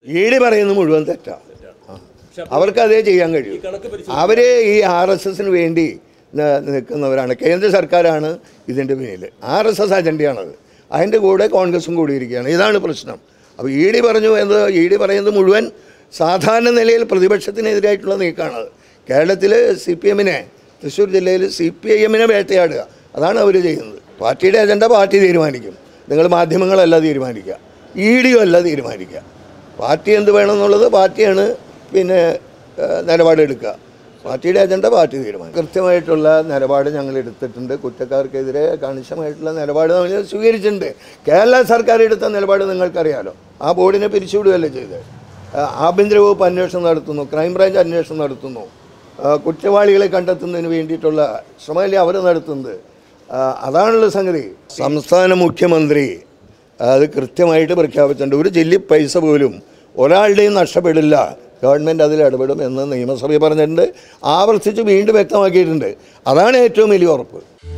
E D പറയുന്നത് മുഴുവൻ തെറ്റാണ് അവർക്ക് അതേ ചെയ്യാൻ കഴിയും അവർ ഈ ആർ എസ് എസിന് വേണ്ടി ന- നിൽക്കുന്നവരാണ് കേന്ദ്ര സർക്കാരാണ് ഇതിൻ്റെ പിന്നിൽ ആർ എസ് എസ് അജണ്ടയാണത് അതിൻ്റെ കൂടെ കോൺഗ്രസും കൂടിയിരിക്കുകയാണ് ഇതാണ് പ്രശ്നം അപ്പോൾ ഇ ഡി പറഞ്ഞു എന്ത് ഇ ഡി പറയുന്നത് മുഴുവൻ സാധാരണ നിലയിൽ പ്രതിപക്ഷത്തിനെതിരായിട്ടുള്ള നീക്കമാണത് കേരളത്തിൽ സി പി എമ്മിനെ തൃശ്ശൂർ ജില്ലയിൽ സി പി ഐ എമ്മിനെ വേട്ടയാടുക അതാണ് അവർ ചെയ്യുന്നത് പാർട്ടിയുടെ അജണ്ട പാർട്ടി തീരുമാനിക്കും നിങ്ങൾ മാധ്യമങ്ങളല്ല തീരുമാനിക്കുക ഇ ഡിയും അല്ല തീരുമാനിക്കുക പാർട്ടി എന്ത് വേണമെന്നുള്ളത് പാർട്ടിയാണ് പിന്നെ ഏഹ്, നിലപാടെടുക്കുക പാർട്ടിയുടെ അജണ്ട പാർട്ടി തീരുമാനം കൃത്യമായിട്ടുള്ള നിലപാട് ഞങ്ങൾ എടുത്തിട്ടുണ്ട് കുറ്റക്കാർക്കെതിരെ കണിശമായിട്ടുള്ള നിലപാട് നമ്മൾ സ്വീകരിച്ചിട്ടുണ്ട് കേരള സർക്കാർ എടുത്ത നിലപാട് നിങ്ങൾക്കറിയാലോ ആ ബോർഡിനെ പിരിച്ചുവിടുകയല്ലേ ചെയ്തത് ആ, ആഭ്യന്തര വകുപ്പ് അന്വേഷണം നടത്തുന്നു ക്രൈംബ്രാഞ്ച് അന്വേഷണം നടത്തുന്നു ആ, കുറ്റവാളികളെ കണ്ടെത്തുന്നതിന് വേണ്ടിയിട്ടുള്ള ശ്രമമല്ലേ അവർ നടത്തുന്നത് ആ, അതാണുള്ള സംഗതി സംസ്ഥാന മുഖ്യമന്ത്രി അത് കൃത്യമായിട്ട് പ്രഖ്യാപിച്ചിട്ടുണ്ട് ഒരു ജില്ലി പൈസ പോലും ഒരാളുടെയും നഷ്ടപ്പെടില്ല ഗവൺമെൻറ് അതിൽ ഇടപെടും എന്ന് നിയമസഭ പറഞ്ഞിട്ടുണ്ട് ആവർത്തിച്ച് വീണ്ടും വ്യക്തമാക്കിയിട്ടുണ്ട് അതാണ് ഏറ്റവും വലിയ ഉറപ്പ്